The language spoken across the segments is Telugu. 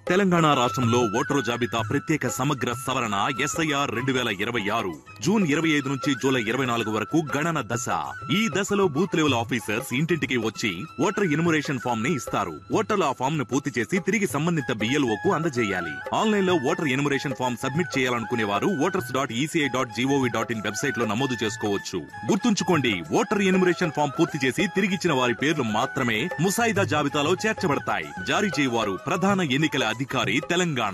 తెలంగాణ రాష్ట్రంలో ఓటరు జాబితా ప్రత్యేక సమగ్ర సవరణ ఎస్ఐఆర్ రెండు వేల ఇరవై ఆరు జూన్ ఇరవై ఐదు నుంచి జూలై ఇరవై నాలుగు వరకు గణన దశ ఈ దశలో బూత్ లెవెల్ ఆఫీసర్స్ ఇంటింటికి వచ్చి ఓటర్ ఇన్మురేషన్ ఫామ్ ని ఇస్తారు ఓటర్లు ఆ ఫామ్ ను పూర్తి చేసి తిరిగి సంబంధిత బిఎల్ఓ కు అందజేయాలి ఆన్లైన్ లో ఓటర్ ఇన్మురేషన్ ఫామ్ సబ్మిట్ చేయాలనుకునే వారు voters dot ECI dot G O V dot in website లో నమోదు చేసుకోవచ్చు గుర్తుంచుకోండి ఓటర్ ఇన్మురేషన్ ఫామ్ పూర్తి చేసి తిరిగిచ్చిన వారి పేర్లు మాత్రమే ముసాయిదా జాబితాలో చేర్చబడతాయి జారీ చేయవారు ప్రధాన ఎన్నికల అధికారి తెలంగాణ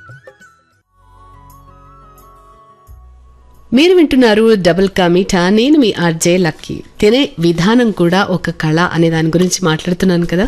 మీరు వింటున్నారు డబుల్ కమిటా నేను మీ ఆర్జే లక్కీ తినే విధానం కూడా ఒక కళ అనే దాని గురించి మాట్లాడుతున్నాను కదా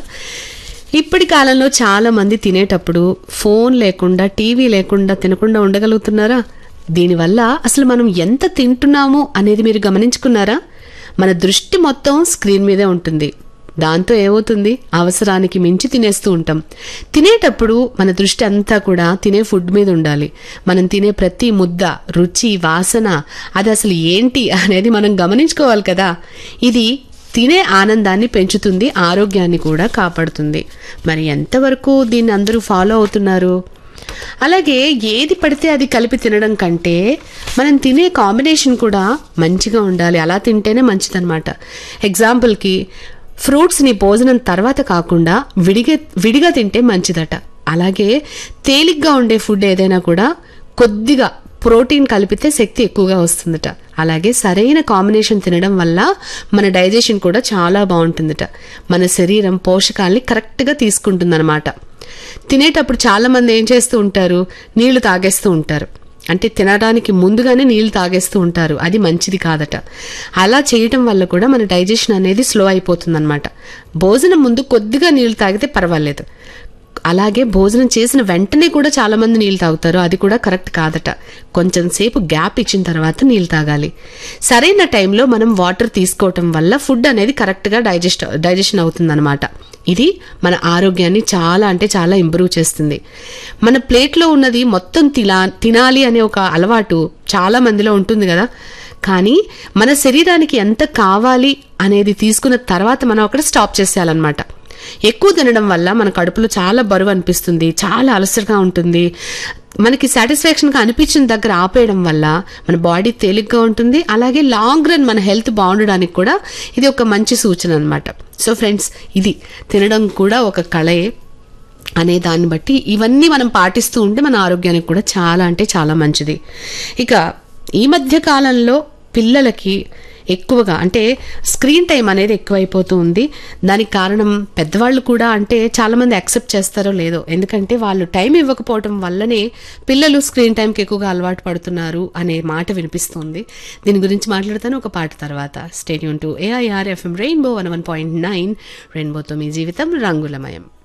ఇప్పటి కాలంలో చాలా మంది తినేటప్పుడు ఫోన్ లేకుండా టీవీ లేకుండా తినకుండా ఉండగలుగుతున్నారా దీనివల్ల అసలు మనం ఎంత తింటున్నాము అనేది మీరు గమనించుకున్నారా మన దృష్టి మొత్తం స్క్రీన్ మీదే ఉంటుంది దాంతో ఏమవుతుంది అవసరానికి మించి తినేస్తూ ఉంటాం తినేటప్పుడు మన దృష్టి అంతా కూడా తినే ఫుడ్ మీద ఉండాలి మనం తినే ప్రతి ముద్ద రుచి వాసన అది అసలు ఏంటి అనేది మనం గమనించుకోవాలి కదా ఇది తినే ఆనందాన్ని పెంచుతుంది ఆరోగ్యాన్ని కూడా కాపాడుతుంది మరి ఎంతవరకు దీన్ని అందరూ ఫాలో అవుతున్నారు అలాగే ఏది పడితే అది కలిపి తినడం కంటే మనం తినే కాంబినేషన్ కూడా మంచిగా ఉండాలి అలా తింటేనే మంచిదన్నమాట ఎగ్జాంపుల్కి ఫ్రూట్స్ని భోజనం తర్వాత కాకుండా విడిగా విడిగా తింటే మంచిదట అలాగే తేలిగ్గా ఉండే ఫుడ్ ఏదైనా కూడా కొద్దిగా ప్రోటీన్ కలిపితే శక్తి ఎక్కువగా వస్తుందట అలాగే సరైన కాంబినేషన్ తినడం వల్ల మన డైజెషన్ కూడా చాలా బాగుంటుందట మన శరీరం పోషకాల్ని కరెక్ట్గా తీసుకుంటుందన్నమాట తినేటప్పుడు చాలా మంది ఏం చేస్తూ ఉంటారు నీళ్లు తాగేస్తూ ఉంటారు అంటే తినడానికి ముందుగానే నీళ్లు తాగేస్తూ ఉంటారు అది మంచిది కాదట అలా చేయటం వల్ల కూడా మన డైజెషన్ అనేది స్లో అయిపోతుందన్నమాట భోజనం ముందు కొద్దిగా నీళ్లు తాగితే పర్వాలేదు అలాగే భోజనం చేసిన వెంటనే కూడా చాలా మంది నీళ్ళు తాగుతారు అది కూడా కరెక్ట్ కాదట కొంచెం సేపు గ్యాప్ ఇచ్చిన తర్వాత నీళ్ళు తాగాలి సరైన టైంలో మనం వాటర్ తీసుకోవటం వల్ల ఫుడ్ అనేది కరెక్ట్గా డైజెస్ట్ డైజెషన్ అవుతుందన్నమాట ఇది మన ఆరోగ్యాన్ని చాలా అంటే చాలా ఇంప్రూవ్ చేస్తుంది మన ప్లేట్లో ఉన్నది మొత్తం తిలా తినాలి అనే ఒక అలవాటు చాలా మందిలో ఉంటుంది కదా కానీ మన శరీరానికి ఎంత కావాలి అనేది తీసుకున్న తర్వాత మనం అక్కడ స్టాప్ చేసేయాలన్నమాట ఎక్కువ తినడం వల్ల మన కడుపులో చాలా బరువు అనిపిస్తుంది చాలా అలసటగా ఉంటుంది మనకి సాటిస్ఫాక్షన్గా అనిపించిన దగ్గర ఆపేయడం వల్ల మన బాడీ తేలిగ్గా ఉంటుంది అలాగే లాంగ్ రన్ మన హెల్త్ బాగుండడానికి కూడా ఇది ఒక మంచి సూచన అనమాట సో ఫ్రెండ్స్ ఇది తినడం కూడా ఒక కళయే అనే దాన్ని బట్టి ఇవన్నీ మనం పాటిస్తూ ఉంటే మన ఆరోగ్యానికి కూడా చాలా అంటే చాలా మంచిది ఇక ఈ మధ్య కాలంలో పిల్లలకి ఎక్కువగా అంటే స్క్రీన్ టైం అనేది ఎక్కువైపోతూ ఉంది దానికి కారణం పెద్దవాళ్ళు కూడా అంటే చాలామంది యాక్సెప్ట్ చేస్తారో లేదో ఎందుకంటే వాళ్ళు టైం ఇవ్వకపోవటం వల్లనే పిల్లలు స్క్రీన్ టైంకి ఎక్కువగా అలవాటు పడుతున్నారు అనే మాట వినిపిస్తుంది దీని గురించి మాట్లాడతాను ఒక పాట తర్వాత stadium to AIR FM rainbow one one point nine రెయిన్బోతో మీ జీవితం రంగులమయం